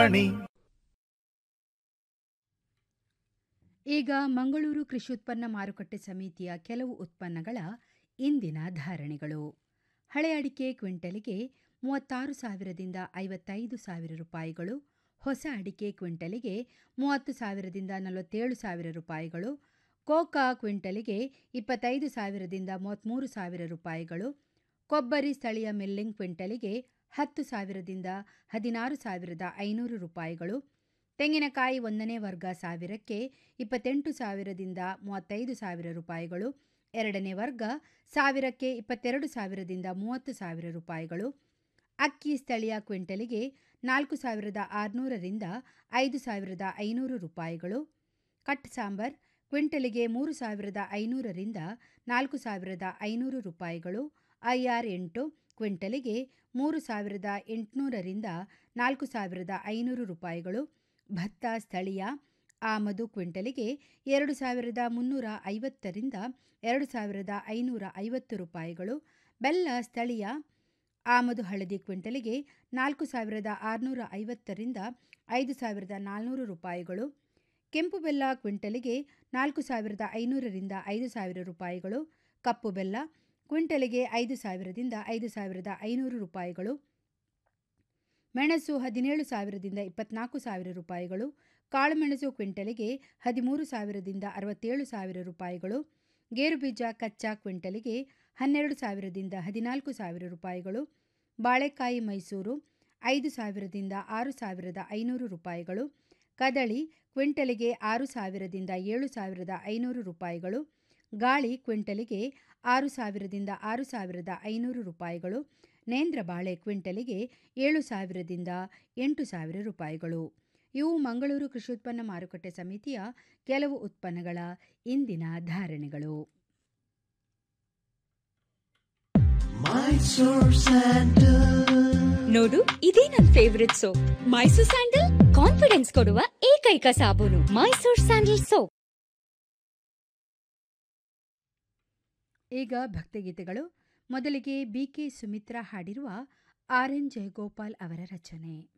ರಾಣಿ ಈಗ ಮಂಗಳೂರು ಕೃಷಿ ಉತ್ಪನ್ನ ಮಾರುಕಟ್ಟೆ ಸಮಿತಿಯ ಕೆಲವು ಉತ್ಪನ್ನಗಳ ಇಂದಿನ ಧಾರಣೆಗಳು ಹಳೆ ಅಡಿಕೆ ಕ್ವಿಂಟಲಿಗೆ ಮೂವತ್ತಾರು ಸಾವಿರದಿಂದ ಐವತ್ತೈದು ಸಾವಿರ ರೂಪಾಯಿಗಳು ಹೊಸ ಅಡಿಕೆ ಕ್ವಿಂಟಲಿಗೆ ಮೂವತ್ತು ಸಾವಿರದಿಂದ ನಲವತ್ತೇಳು ಸಾವಿರ ರೂಪಾಯಿಗಳು ಕೋಕಾ ಕ್ವಿಂಟಲಿಗೆ ಇಪ್ಪತ್ತೈದು ಸಾವಿರದಿಂದ ಮೂವತ್ತ್ಮೂರು ಸಾವಿರ ರೂಪಾಯಿಗಳು ಕೊಬ್ಬರಿ ಸ್ಥಳೀಯ ಮಿಲ್ಲಿಂಗ್ ಕ್ವಿಂಟಲಿಗೆ ಹತ್ತು ಸಾವಿರದಿಂದ ಹದಿನಾರು ಸಾವಿರದ ಐನೂರು ರೂಪಾಯಿಗಳು ತೆಂಗಿನಕಾಯಿ ಒಂದನೇ ವರ್ಗ ಸಾವಿರಕ್ಕೆ ಇಪ್ಪತ್ತೆಂಟು ಸಾವಿರದಿಂದ ಮೂವತ್ತೈದು ಸಾವಿರ ರೂಪಾಯಿಗಳು ಎರಡನೇ ವರ್ಗ ಸಾವಿರಕ್ಕೆ ಇಪ್ಪತ್ತೆರಡು ಸಾವಿರದಿಂದ ಮೂವತ್ತು ಸಾವಿರ ರೂಪಾಯಿಗಳು ಅಕ್ಕಿ ಸ್ಥಳೀಯ ಕ್ವಿಂಟಲಿಗೆ ನಾಲ್ಕು ಸಾವಿರದ ಆರುನೂರರಿಂದ ಐದು ಸಾವಿರದ ಐನೂರು ರೂಪಾಯಿಗಳು ಕಟ್ ಸಾಂಬಾರ್ ಕ್ವಿಂಟಲಿಗೆ ಮೂರು ಸಾವಿರದ ಐನೂರರಿಂದ ನಾಲ್ಕು ಸಾವಿರದ ಐನೂರು ರೂಪಾಯಿಗಳು ಐಆರ್ ಎಂಟು ಕ್ವಿಂಟಲಿಗೆ ಮೂರು ಸಾವಿರದ ಎಂಟುನೂರರಿಂದ ನಾಲ್ಕು ಸಾವಿರದ ಐನೂರು ರೂಪಾಯಿಗಳು ಭತ್ತ ಸ್ಥಳೀಯ ಆಮದು ಕ್ವಿಂಟಲಿಗೆ ಎರಡು ಸಾವಿರದ ಮುನ್ನೂರ ಐವತ್ತರಿಂದ ಎರಡು ಸಾವಿರದ ಐನೂರ ಐವತ್ತು ರೂಪಾಯಿಗಳು ಬೆಲ್ಲ ಸ್ಥಳೀಯ ಆಮದು ಹಳದಿ ಕ್ವಿಂಟಲಿಗೆ ನಾಲ್ಕು ಸಾವಿರದ ಆರುನೂರ ಐವತ್ತರಿಂದ ಐದು ಸಾವಿರದ ನಾಲ್ನೂರು ರೂಪಾಯಿಗಳು ಕೆಂಪು ಬೆಲ್ಲ ಕ್ವಿಂಟಲಿಗೆ ನಾಲ್ಕು ಸಾವಿರದ ಐನೂರರಿಂದ ಐದು ಸಾವಿರ ರೂಪಾಯಿಗಳು ಕಪ್ಪು ಬೆಲ್ಲ ಕ್ವಿಂಟಲಿಗೆ ಐದು ಸಾವಿರದಿಂದ ಐದು ಸಾವಿರದ ಐನೂರು ರೂಪಾಯಿಗಳು ಮೆಣಸು ಹದಿನೇಳು ಸಾವಿರದಿಂದ ಇಪ್ಪತ್ನಾಲ್ಕು ಸಾವಿರ ರೂಪಾಯಿಗಳು ಕಾಳುಮೆಣಸು ಕ್ವಿಂಟಲಿಗೆ ಹದಿಮೂರು ಸಾವಿರದಿಂದ ಅರವತ್ತೇಳು ಸಾವಿರ ರೂಪಾಯಿಗಳು ಗೇರುಬೀಜ ಕಚ್ಚಾ ಕ್ವಿಂಟಲಿಗೆ ಹನ್ನೆರಡು ಸಾವಿರದಿಂದ ಹದಿನಾಲ್ಕು ಸಾವಿರ ರೂಪಾಯಿಗಳು ಬಾಳೆಕಾಯಿ ಮೈಸೂರು ಐದು ಸಾವಿರದಿಂದ ಆರು ಸಾವಿರದ ಐನೂರು ರೂಪಾಯಿಗಳು ಕದಳಿ ಕ್ವಿಂಟಲಿಗೆ ಆರು ಸಾವಿರದಿಂದ ಏಳು ಸಾವಿರದ ಐನೂರು ರೂಪಾಯಿಗಳು ಗಾಳಿ ಕ್ವಿಂಟಲಿಗೆ ಆರು ಸಾವಿರದಿಂದ ಆರು ಸಾವಿರದ ಐನೂರು ರೂಪಾಯಿಗಳು ನೇಂದ್ರ ಬಾಳೆ ಕ್ವಿಂಟಲಿಗೆ ಏಳು ಸಾವಿರದಿಂದ ಎಂಟು ಸಾವಿರ ರೂಪಾಯಿಗಳು ಇವು ಮಂಗಳೂರು ಕೃಷಿ ಉತ್ಪನ್ನ ಮಾರುಕಟ್ಟೆ ಸಮಿತಿಯ ಕೆಲವು ಉತ್ಪನ್ನಗಳ ಇಂದಿನ ಧಾರಣೆಗಳು ನೋಡು ಇದೇ ನನ್ favourite soap Mysore sandal confidence ಕೊಡುವ ಏಕೈಕ ಸಾಬೂನು ಮೈಸೂರ್ ಸ್ಯಾಂಡಲ್ ಸೋಪ್ ಈಗ ಭಕ್ತಿಗೀತೆಗಳು ಮೊದಲಿಗೆ ಬಿ ಕೆ ಸುಮಿತ್ರಾ ಹಾಡಿರುವ ಆರ್ ಎನ್ ಜಯಗೋಪಾಲ್ ಅವರ ರಚನೆ